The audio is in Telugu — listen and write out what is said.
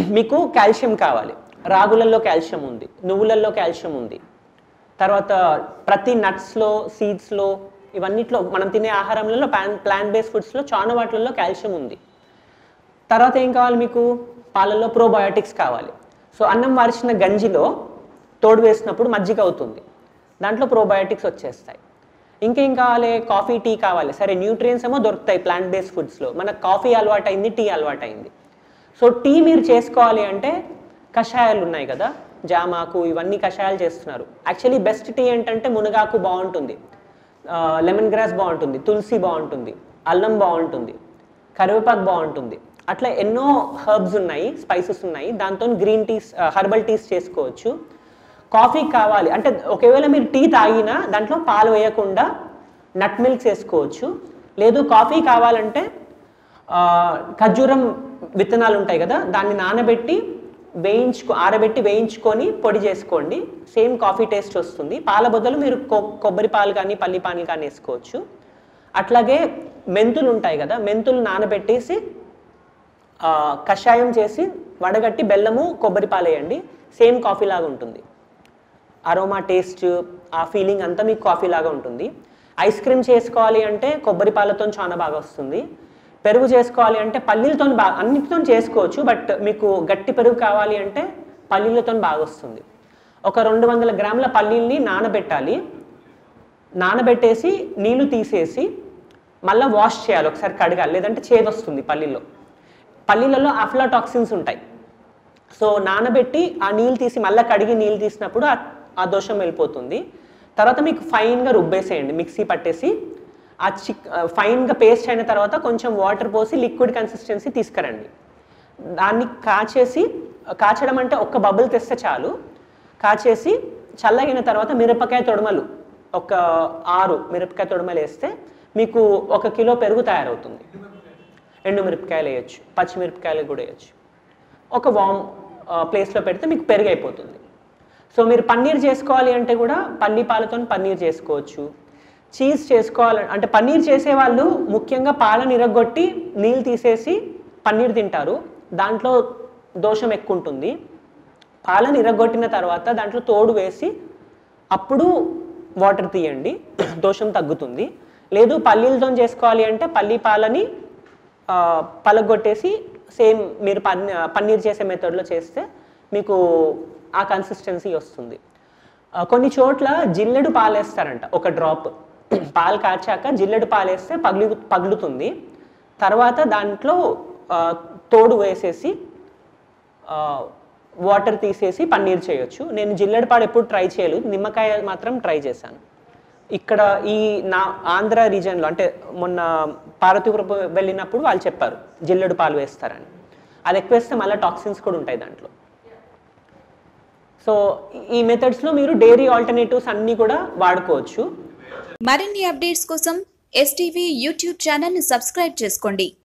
మీకు కాల్షియం కావాలి రాగులలో కాల్షియం ఉంది నువ్వులలో కాల్షియం ఉంది తర్వాత ప్రతి నట్స్లో సీడ్స్లో ఇవన్నిట్లో మనం తినే ఆహారంలో ప్లాన్ ప్లాంట్ బేస్డ్ ఫుడ్స్లో చాలా వాటిల్లో కాల్షియం ఉంది తర్వాత ఏం కావాలి మీకు పాలల్లో ప్రోబయోటిక్స్ కావాలి సో అన్నం వార్చిన గంజిలో తోడు వేసినప్పుడు మజ్జిగ అవుతుంది దాంట్లో ప్రోబయోటిక్స్ వచ్చేస్తాయి ఇంకేం కావాలి కాఫీ టీ కావాలి సరే న్యూట్రియన్స్ ఏమో దొరుకుతాయి ప్లాంట్ బేస్డ్ ఫుడ్స్లో మనకు కాఫీ అలవాటైంది టీ అలవాటైంది సో టీ మీరు చేసుకోవాలి అంటే కషాయాలు ఉన్నాయి కదా జామాకు ఇవన్నీ కషాయాలు చేస్తున్నారు యాక్చువల్లీ బెస్ట్ టీ ఏంటంటే మునగాకు బాగుంటుంది లెమన్ గ్రాస్ బాగుంటుంది తులసి బాగుంటుంది అల్లం బాగుంటుంది కరివేపాకు బాగుంటుంది అట్లా ఎన్నో హర్బ్స్ ఉన్నాయి స్పైసెస్ ఉన్నాయి దాంతో గ్రీన్ టీస్ హర్బల్ టీస్ చేసుకోవచ్చు కాఫీ కావాలి అంటే ఒకవేళ మీరు టీ తాగినా దాంట్లో పాలు వేయకుండా నట్ మిల్క్స్ వేసుకోవచ్చు లేదు కాఫీ కావాలంటే ఆ, ఖర్జూరం విత్తనాలు ఉంటాయి కదా దాన్ని నానబెట్టి వేయించుకో ఆరబెట్టి వేయించుకొని పొడి చేసుకోండి సేమ్ కాఫీ టేస్ట్ వస్తుంది పాల బదులు మీరు కొ- కొబ్బరి పాలు కానీ పల్లి పాలు కానీ వేసుకోవచ్చు అట్లాగే మెంతులు ఉంటాయి కదా మెంతులు నానబెట్టేసి ఆ, కషాయం చేసి వడగట్టి బెల్లము కొబ్బరి పాలు వేయండి సేమ్ కాఫీ లాగా ఉంటుంది అరోమా టేస్ట్ ఆ ఫీలింగ్ అంతా మీకు కాఫీ లాగా ఉంటుంది ఐస్ క్రీమ్ చేసుకోవాలి అంటే కొబ్బరి పాలతో చాలా బాగా వస్తుంది పెరుగు చేసుకోవాలి అంటే పల్లీలతో బాగా అన్నిటితో చేసుకోవచ్చు బట్ మీకు గట్టి పెరుగు కావాలి అంటే పల్లీలతో బాగా వస్తుంది ఒక రెండు వందల గ్రాముల పల్లీల్ని నానబెట్టాలి నానబెట్టేసి నీళ్లు తీసేసి మళ్ళీ వాష్ చేయాలి ఒకసారి కడగాలి లేదంటే చేదు వస్తుంది పల్లీలో పల్లీలలో అఫ్లాటాక్సిన్స్ ఉంటాయి సో నానబెట్టి ఆ నీళ్ళు తీసి మళ్ళీ కడిగి నీళ్ళు తీసినప్పుడు ఆ- ఆ దోషం వెళ్ళిపోతుంది తర్వాత మీకు ఫైన్గా రుబ్బేసేయండి మిక్సీ పట్టేసి ఆ చిక్ ఫైన్గా పేస్ట్ అయిన తర్వాత కొంచెం వాటర్ పోసి లిక్విడ్ కన్సిస్టెన్సీ తీసుకురండి దాన్ని కాచేసి కాచడం అంటే ఒక్క బబుల్ తెస్తే చాలు కాచేసి చల్లగిన తర్వాత మిరపకాయ తొడమలు ఒక ఆరు మిరపకాయ తొడమలు వేస్తే మీకు ఒక కిలో పెరుగు తయారవుతుంది ఎండు మిరపకాయలు వేయచ్చు పచ్చిమిరపకాయలు కూడా వేయచ్చు ఒక వామ్ ప్లేస్లో పెడితే మీకు పెరుగు అయిపోతుంది సో మీరు పన్నీర్ చేసుకోవాలి అంటే కూడా పల్లి పాలతో పన్నీర్ చేసుకోవచ్చు చీజ్ చేసుకోవాలి అంటే పన్నీర్ చేసే వాళ్ళు ముఖ్యంగా పాలను ఇరగొట్టి నీళ్ళు తీసేసి పన్నీర్ తింటారు దాంట్లో దోషం ఎక్కువ ఉంటుంది పాలను ఇరగొట్టిన తర్వాత దాంట్లో తోడు వేసి అప్పుడు వాటర్ తీయండి దోషం తగ్గుతుంది లేదు పల్లీలతో చేసుకోవాలి అంటే పల్లి పాలని ఆ, పలగొట్టేసి సేమ్ మీరు పన్నీ పన్నీర్ చేసే మెథడ్లో చేస్తే మీకు ఆ కన్సిస్టెన్సీ వస్తుంది ఆ, కొన్ని చోట్ల జిల్లెడు పాలేస్తారంట ఒక డ్రాప్ పాలు కాచాక జిల్లెడు పాలేస్తే పగిలి పగులుతుంది తర్వాత దాంట్లో ఆ, తోడు వేసేసి వాటర్ తీసేసి పన్నీర్ చేయొచ్చు నేను జిల్లెడు పాలు ఎప్పుడు ట్రై చేయలేదు నిమ్మకాయ మాత్రం ట్రై చేశాను ఇక్కడ ఈ నా ఆంధ్ర రీజన్లో అంటే మొన్న పార్వతీపురం వెళ్ళినప్పుడు వాళ్ళు చెప్పారు జిల్లెడు పాలు వేస్తారని అది ఎక్కువ వేస్తే మళ్ళీ టాక్సిన్స్ కూడా ఉంటాయి దాంట్లో సో ఈ మెథడ్స్లో మీరు డైరీ ఆల్టర్నేటివ్స్ అన్నీ కూడా వాడుకోవచ్చు మరిన్ని అప్డేట్స్ కోసం ఎస్టీవీ యూట్యూబ్ ఛానల్ని సబ్స్క్రైబ్ చేసుకోండి